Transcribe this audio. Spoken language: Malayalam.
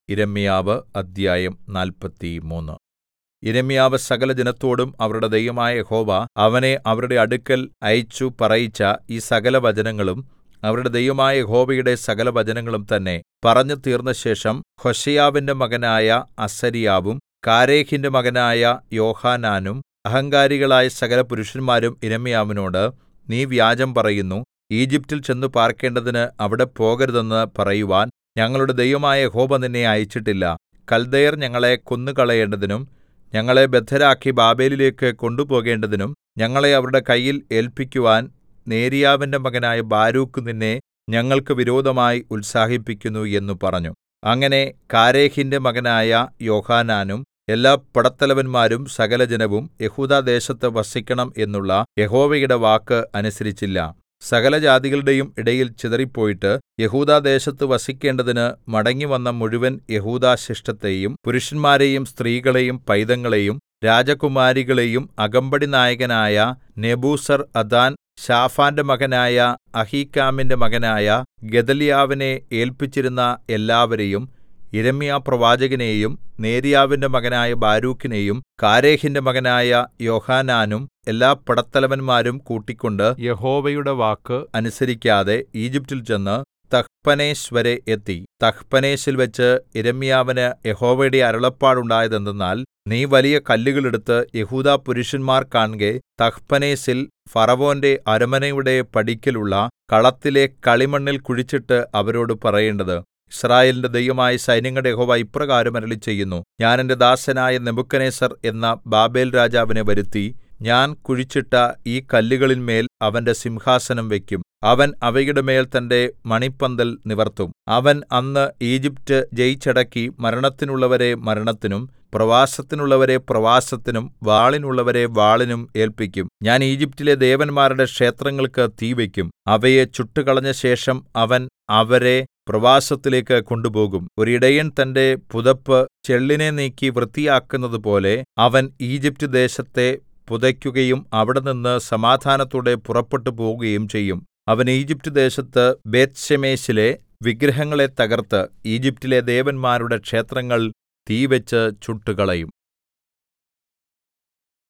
യിരെമ്യാവ് അദ്ധ്യായം നാല്പത്തിമൂന്ന് യിരെമ്യാവ് സകലജനത്തോടും അവരുടെ ദൈവമായ യഹോവ അവനെ അവരുടെ അടുക്കൽ അയച്ചു പറയിച്ച ഈ സകലവചനങ്ങളും അവരുടെ ദൈവമായ യഹോവയുടെ സകലവചനങ്ങളും തന്നെ പറഞ്ഞു തീർന്നശേഷം ഹോശേയാവിന്റെ മകനായ അസര്യാവും കാരേഹിന്റെ മകനായ യോഹാനാനും അഹങ്കാരികളായ സകലപുരുഷന്മാരും യിരെമ്യാവിനോട് നീ വ്യാജം പറയുന്നു ഈജിപ്റ്റിൽ ചെന്നു പാർക്കേണ്ടതിന് അവിടെ പോകരുതെന്ന് പറയുവാൻ ഞങ്ങളുടെ ദൈവമായ യഹോവ നിന്നെ അയച്ചിട്ടില്ല കൽദയർ ഞങ്ങളെ കൊന്നുകളയേണ്ടതിനും ഞങ്ങളെ ബദ്ധരാക്കി ബാബേലിലേക്ക് കൊണ്ടുപോകേണ്ടതിനും ഞങ്ങളെ അവരുടെ കയ്യിൽ ഏല്പിക്കുവാൻ നേര്യാവിന്റെ മകനായ ബാരൂക്ക് നിന്നെ ഞങ്ങൾക്ക് വിരോധമായി ഉത്സാഹിപ്പിക്കുന്നു എന്ന് പറഞ്ഞു അങ്ങനെ കാരേഹിന്റെ മകനായ യോഹാനാനും എല്ലാ പടത്തലവന്മാരും സകലജനവും യെഹൂദാദേശത്ത് വസിക്കണം എന്നുള്ള യഹോവയുടെ വാക്ക് അനുസരിച്ചില്ല സകലജാതികളുടെയും ഇടയിൽ ചിതറിപ്പോയിട്ട് യെഹൂദാദേശത്ത് വസിക്കേണ്ടതിന് മടങ്ങിവന്ന മുഴുവൻ യെഹൂദാശിഷ്ടത്തെയും പുരുഷന്മാരെയും സ്ത്രീകളെയും പൈതങ്ങളെയും രാജകുമാരികളെയും അകമ്പടിനായകനായ നെബൂസർഅദാൻ ശാഫാന്റെ മകനായ അഹീക്കാമിന്റെ മകനായ ഗെദല്യാവിനെ ഏല്പിച്ചിരുന്ന എല്ലാവരെയും യിരെമ്യാപ്രവാചകനെയും നേര്യാവിന്റെ മകനായ ബാരൂക്കിനെയും കാരേഹിന്റെ മകനായ യോഹാനാനും എല്ലാ പടത്തലവന്മാരും കൂട്ടിക്കൊണ്ട് യഹോവയുടെ വാക്ക് അനുസരിക്കാതെ ഈജിപ്റ്റിൽ ചെന്ന് തഹ്പനേസ് വരെ എത്തി തഹ്പനേസിൽവെച്ച് യിരെമ്യാവിന് യഹോവയുടെ അരുളപ്പാടുണ്ടായതെന്തെന്നാൽ നീ വലിയ കല്ലുകൾ എടുത്ത് യെഹൂദാപുരുഷന്മാർ കാൺകെ തഹ്പനേസിൽ ഫറവോന്റെ അരമനയുടെ പടിക്കലുള്ള കളത്തിലെ കളിമണ്ണിൽ കുഴിച്ചിട്ട് അവരോട് പറയേണ്ടത് യിസ്രായേലിന്റെ ദൈവമായ സൈന്യങ്ങളുടെ യഹോവ ഇപ്രകാരം അരുളിച്ചെയ്യുന്നു ഞാൻ എന്റെ ദാസനായ നെബൂഖദ്നേസർ എന്ന ബാബേൽരാജാവിനെ വരുത്തി ഞാൻ കുഴിച്ചിട്ട ഈ കല്ലുകളിന്മേൽ അവന്റെ സിംഹാസനം വയ്ക്കും അവൻ അവയുടെ മേൽ തന്റെ മണിപ്പന്തൽ നിവർത്തും അവൻ അന്ന് ഈജിപ്റ്റ് ജയിച്ചടക്കി മരണത്തിനുള്ളവരെ മരണത്തിനും പ്രവാസത്തിനുള്ളവരെ പ്രവാസത്തിനും വാളിനുള്ളവരെ വാളിനും ഏല്പിക്കും ഞാൻ ഈജിപ്റ്റിലെ ദേവന്മാരുടെ ക്ഷേത്രങ്ങൾക്ക് തീ വയ്ക്കും അവയെ ചുട്ടുകളഞ്ഞ ശേഷം അവൻ അവരെ പ്രവാസത്തിലേക്ക് കൊണ്ടുപോകും ഒരിടയൻ തന്റെ പുതപ്പ് ചെള്ളിനെ നീക്കി വൃത്തിയാക്കുന്നതുപോലെ അവൻ ഈജിപ്റ്റ് ദേശത്തെ പുതയ്ക്കുകയും അവിടെനിന്ന് സമാധാനത്തോടെ പുറപ്പെട്ടു പോകുകയും ചെയ്യും അവൻ ഈജിപ്റ്റ് ദേശത്ത് ബേത്ത്ശേമെശിലെ വിഗ്രഹങ്ങളെ തകർത്ത് ഈജിപ്റ്റിലെ ദേവന്മാരുടെ ക്ഷേത്രങ്ങൾ തീവെച്ച് ചുട്ടുകളയും